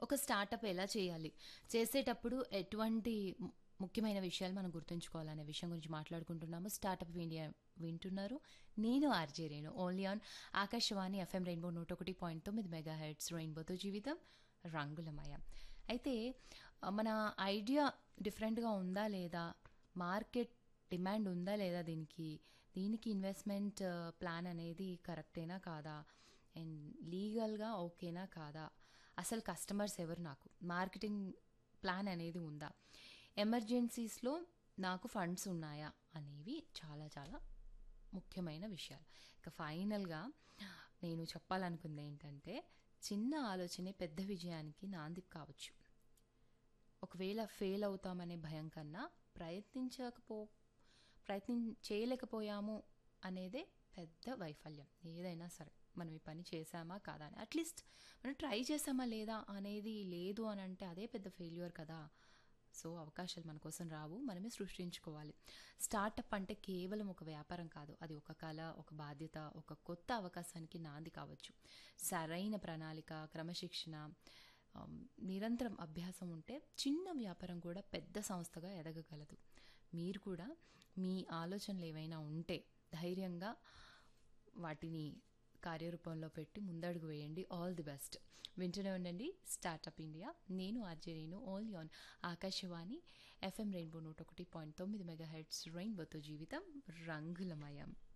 ఒక స్టార్టప్ ఎలా చేయాలి చేసేటప్పుడు ఎటువంటి ము- ముఖ్యమైన విషయాలు మనం గుర్తుంచుకోవాలనే విషయం గురించి మాట్లాడుకుంటున్నాము స్టార్టప్ ఇండియా వింటున్నారు నేను RJ Renu only on Akashvani FM rainbow నూట ఒకటి పాయింట్ తొమ్మిది మెగా హెడ్స్ రెయిన్బోతో జీవితం రంగులమయ అయితే ఆ, మన ఐడియా డిఫరెంట్గా ఉందా లేదా మార్కెట్ డిమాండ్ ఉందా లేదా దీనికి దీనికి ఇన్వెస్ట్మెంట్ ప్లాన్ అనేది కరెక్టేనా కాదా అండ్ లీగల్గా ఓకేనా కాదా అసలు కస్టమర్స్ ఎవరు నాకు మార్కెటింగ్ ప్లాన్ అనేది ఉందా ఎమర్జెన్సీస్లో నాకు ఫండ్స్ ఉన్నాయా అనేవి చాలా చాలా ముఖ్యమైన విషయాలు ఇక ఫైనల్గా నేను చెప్పాలనుకుంది ఏంటంటే చిన్న ఆలోచనే పెద్ద విజయానికి నాంది కావచ్చు ఒకవేళ ఫెయిల్ అవుతామనే భయం కన్నా ప్రయత్నించకపో ప్రయత్నం చేయలేకపోయాము అనేదే పెద్ద వైఫల్యం ఏదైనా సరే మనం ఈ పని చేసామా కాదా అని అట్లీస్ట్ మనం ట్రై చేసామా లేదా అనేది లేదు అని అంటే అదే పెద్ద ఫెయిల్యూర్ కదా సో అవకాశాలు మన కోసం రావు మనమే సృష్టించుకోవాలి స్టార్టప్ అంటే కేవలం ఒక వ్యాపారం కాదు అది ఒక కళ ఒక బాధ్యత ఒక కొత్త అవకాశానికి నాంది కావచ్చు సరైన ప్రణాళిక క్రమశిక్షణ ఆమ్, నిరంతరం అభ్యాసం ఉంటే చిన్న వ్యాపారం కూడా పెద్ద సంస్థగా ఎదగగలదు మీరు కూడా మీ ఆలోచనలు ఏవైనా ఉంటే ధైర్యంగా వాటిని కార్యరూపంలో పెట్టి ముందడుగు వేయండి ఆల్ ది బెస్ట్ వింటూనే ఉండండి స్టార్టప్ ఇండియా నేను RJ Renu all on Akashvani FM rainbow నూట ఒకటి పాయింట్ తొమ్మిది మెగా హెడ్స్ రెయిన్బోతో జీవితం రంగులమయం